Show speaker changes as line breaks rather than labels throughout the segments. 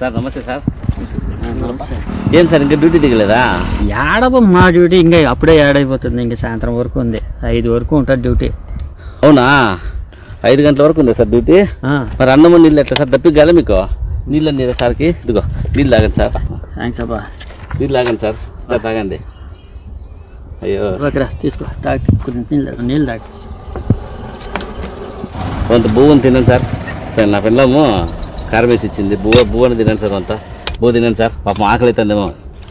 Sir నమస్తే sir ఏం sir ఇంకా డ్యూటీ దిగలేదా
ఏడవ మా డ్యూటీ ఇంకా అప్పుడే ఏడైపోతుంది ఇంకా సాయంత్రం వరకు ఉంది ఐదు వరకు ఉంటుంది డ్యూటీ
అవునా ఐదు గంటల వరకు ఉంది సార్ డ్యూటీ
ఆ,
మరి అన్నము నీళ్ళు ఎట్లా సార్ తప్పిగాల మీకు నీళ్ళు నీళ్ళు సార్కి ఇదిగో నీళ్ళు తాగండి సార్
థ్యాంక్స్ అబ్బా
నీళ్ళు తాగండి సార్ ఇలా తాగండి అయ్యో
ఓకేరా తీసుకో తాగి కొంచెం నీళ్ళు తాగు నీళ్ళు తాగి
కొంత బువ్వను తినండి సార్ నా పిల్లము కారం వేసి ఇచ్చింది బువ్వ బువ్వను తినండి సార్ అంతా బువ్వ తినండి సార్ పాపం ఆకలి అవుతుందేమో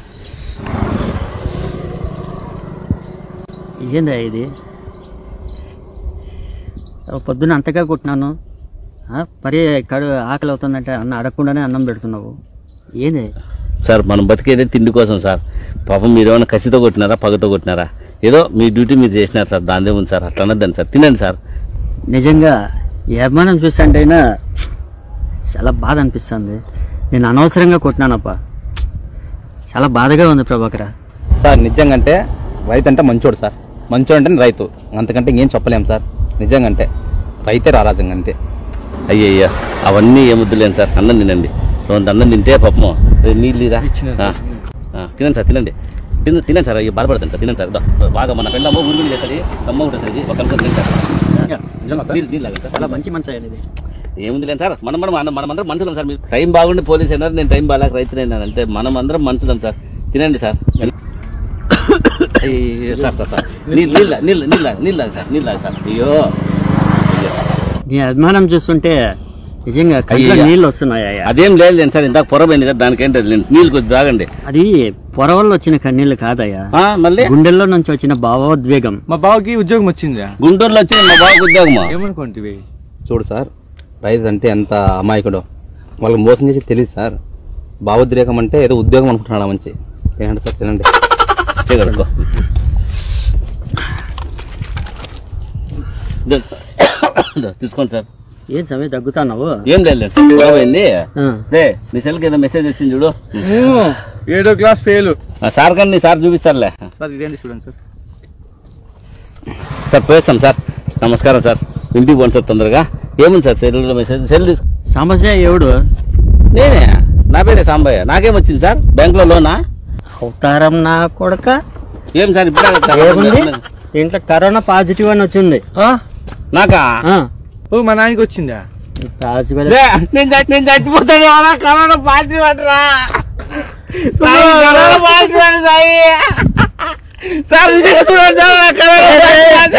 ఏందా ఇది ఓ పొద్దున్న అంతగా కొట్టినాను ఆ, మరి కడు ఆకలి అవుతుందంటే అన్న అడగకుండానే అన్నం పెడుతున్నావు ఏంది
సార్ మనం బతికేదే తిండి కోసం సార్ పాపం మీరు ఏమైనా కసితో కొట్టినారా పగతో కొట్టినారా ఏదో మీ డ్యూటీ మీరు చేసినారు సార్ దాందే ఉంది సార్ అట్లా అనద్దండి సార్ తినండి సార్
నిజంగా ఈ అభిమానం చూస్తుంటేనా చాలా బాధ అనిపిస్తుంది నేను అనవసరంగా కొట్టినానప్పా చాలా బాధగా ఉంది ప్రభాకర
సార్ నిజంగా అంటే రైతు అంటే మంచోడు సార్ మంచోడు అంటే రైతు అంతకంటే ఇంకేం చెప్పలేం సార్ నిజంగా అంటే రైతే రారాజంగా అంతే
అయ్యయ్యా అవన్నీ ఏముద్దులేండి సార్ అన్నం తినండి కొంత అన్నం తింటే పాపము రే, నీళ్ళు ఇరా. ఆ, ఆ, తినండి సార్ తినండి తిన తినండి సార్ అయ్యో బాధపడతాను సార్ తినండి సార్ దా, బాగా మన పిల్లమ్మ ఊరి చేస్తుంది అమ్మ ఉంటుంది సార్ ఇది ఒక అనుకుని తినండి సార్ నీళ్ళు నీళ్ళు తాగండి సార్
చాలా మంచి మనసు అయ్యేది
ఏముంది లేదు సార్ మనం మనం మనం అందరం మనుషులం సార్ మీరు టైం బాగుండి పోలీస్ అయినారు నేను టైం బాగాలేక రైతునైనాను అంతే మనం అందరం మనుషులం సార్ తినండి సార్ అయ్యో, సార్ సార్ సార్ నీళ్ళు నీళ్ళు నీళ్ళు నీళ్ళు నీళ్ళు తాగు సార్ నీళ్ళు తాగు సార్ అయ్యో అయ్యో.
నీ అభిమానం చూస్తుంటే నిజంగా కళ్ళలో
అయ్యయ్య.
నీళ్ళు వస్తున్నాయా
అదేం లేదు లేండి సార్ ఇందాక పొరపోయింది కదా దానికేంటి అది లేండి. నీళ్ళు కొద్ది తాగండి
అది పొర వల్ల వచ్చిన కన్నీళ్ళు కాదయ్యా
ఆ, మళ్ళీ
గుండెల్లో నుంచి వచ్చిన భావోద్వేగం
మా బావకి ఉద్యోగం వచ్చిందా
గుంటూరులో వచ్చింది మా బాబు ఉద్యోగమా
ఏమనుకుంటివి
చూడు సార్ రైతు అంటే ఎంత అమాయకుడు వాళ్ళకి మోసం చేసి తెలియదు సార్ భావోద్రేకం అంటే ఏదో ఉద్యోగం అనుకుంటున్నాడు ఆ మంచి తినండి సార్ తినండి
చేయగలరు తీసుకోండి సార్
ఏం సమయం తగ్గుతున్నావు
ఏం లేదు సార్ పొరపోయింది
ఆ,
రే నీ సెల్కి ఏదో మెసేజ్ వచ్చింది చూడు
ఏడో క్లాస్ ఫెయిల్
ఆ సార్ కానీ సార్ చూపిస్తారులే
సార్ ఇదేంటి చూడండి సార్
సార్ పోయిస్తాం సార్ నమస్కారం సార్ ఇంటికి పోండి సార్ తొందరగా ఏముంది సార్ సెల్లులో మెసేజ్ సెల్ తీసు
సమస్య ఎవడు
నేనే నా పేరే సాంబయ్య నాకేం వచ్చింది సార్ బ్యాంక్లో లోనా
అవతారం నా కొడక
ఏం సార్ ఇప్పుడు
ఏముంది దీంట్లో కరోనా పాజిటివ్ అని వచ్చింది
నాకా
ఆ,
ఓ మా నాయనకి వచ్చిందా
ఈ పాజిటివ్
లే, నేను చచ్చి- నేను చచ్చిపోతాను ఎవరా? కరోనా పాజిటివ్ అంటరా సాయి, కరోనా పాజిటివ్ అంట సాయి సార్ నిజంగా చూడండి సార్ నాకు కరోనా పాజిటివ్ అంట.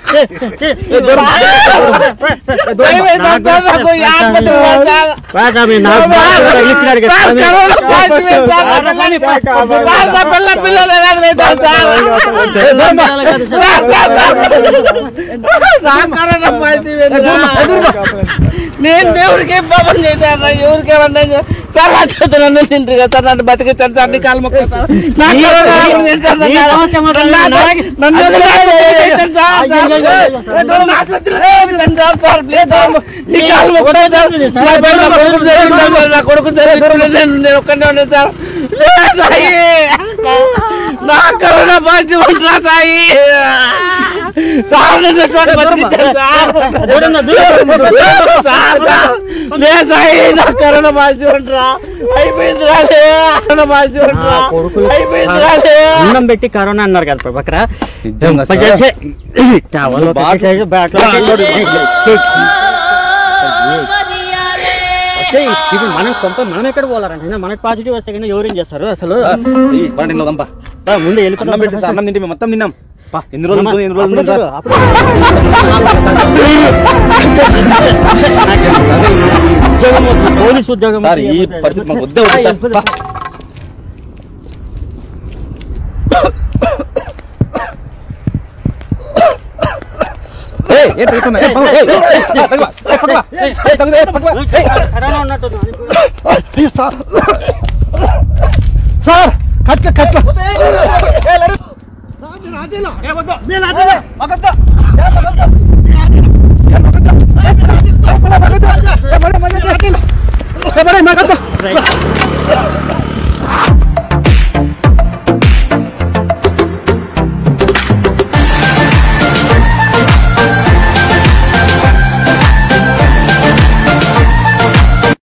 భయమేస్తుంది సార్ నాకు, ఈ ఆసుపత్రికి పోవాలి సార్.
స్వామి, నాకు తగిలించినాడు కదా,
సార్,
స్వామి.
కరోనా పాజిటివ్ సార్, నా పిల్లని- సార్, నా పిల్ల పిల్లలు ఎలాగ లేదారు సార్? Sir, sir, sir. నాకు కరోనా పాజిటివ్ ఏందిరా? నేను దేవుడికి పాపం చేశాను ఎవరికి ఏమన్నా చే- సార్ నా చేతులు అన్నీ తింటారు కదా సార్ నన్ను బతికించారు సార్ నీ కాలు మొక్క సార్ నా
నీ-
కరోనా
నీ-
ఆపరేషన్ చేశారు సార్.
నీ సమస్య మాత్రం
నా-
నాకు-
నన్ను ఎందుకు బతికించారు సార్?
అయ్యో, అయ్యో, అయ్యో, సార్.
ఏ, దూరం ఆసుపత్రిలో వేయించండి సార్, సార్, ప్లీజ్ సార్. నీ కాలు మొక్కుతాను సార్. నా బిడ్డ నా కొడుకు చదివించాను సార్, నా కొడుకు చదివించుకునే నేను- నేను ఒక్కనే ఉన్నాను సార్ లే, సాయి నా కరోనా పాజిటివ్ అంటున్నా సాయి సార్ నన్ను ఎటువంటి బతికించారు సార్ సార్ సార్ లే సాయి నా కరోనా పాజిటివ్ అంటరా అయిపోయింది రాలే కరోనా పాజిటివ్ అంటరా
నా కొడుకులు-
అయిపోయింది రాలే
అన్నం పెట్టి కరోనా అన్నారు కదా ప్రభాకర
నిజంగా సార్.
చేసే టవల్ ఒకటి చేసి బ్యాట్లో పెట్టాడు. వస్తే ఇప్పుడు మనం కొంత మనం ఎక్కడ పోవాలంటే మనకి పాజిటివ్ వస్తే కానీ ఎవరేం చేస్తారు అసలు
ఈ క్వారంటైన్లో దంపా
రా, ముందు వెళ్ళిపోతాం
అన్నం పెట్టి సార్ అన్నం తింటే మేము మొత్తం తిన్నాం పా ఎన్ని రోజులు ఉంటుంది, ఎన్ని రోజులు
అప్పుడు
ఉంటుంది సార్
అప్పుడు ఉద్యోగం వద్దు, పోలీస్ ఉద్యోగం
సార్ ఈ
వద్దు.
పరిస్థితి మాకు వద్దే వద్దు సార్ పా. ఏయ్, ఏం తగ్గుతున్నా? ఏయ్, పక్కకు, ఏయ్, ఏయ్, ఏయ్, తగ్గువా, ఏయ్, పక్కకు, ఏయ్, ఏయ్, తగ్గుతా, ఏయ్, పక్కకు, ఏయ్.
కరోనా ఉన్నట్టుంది
అయ్యో, సార్ సార్ కట్ల కట్ల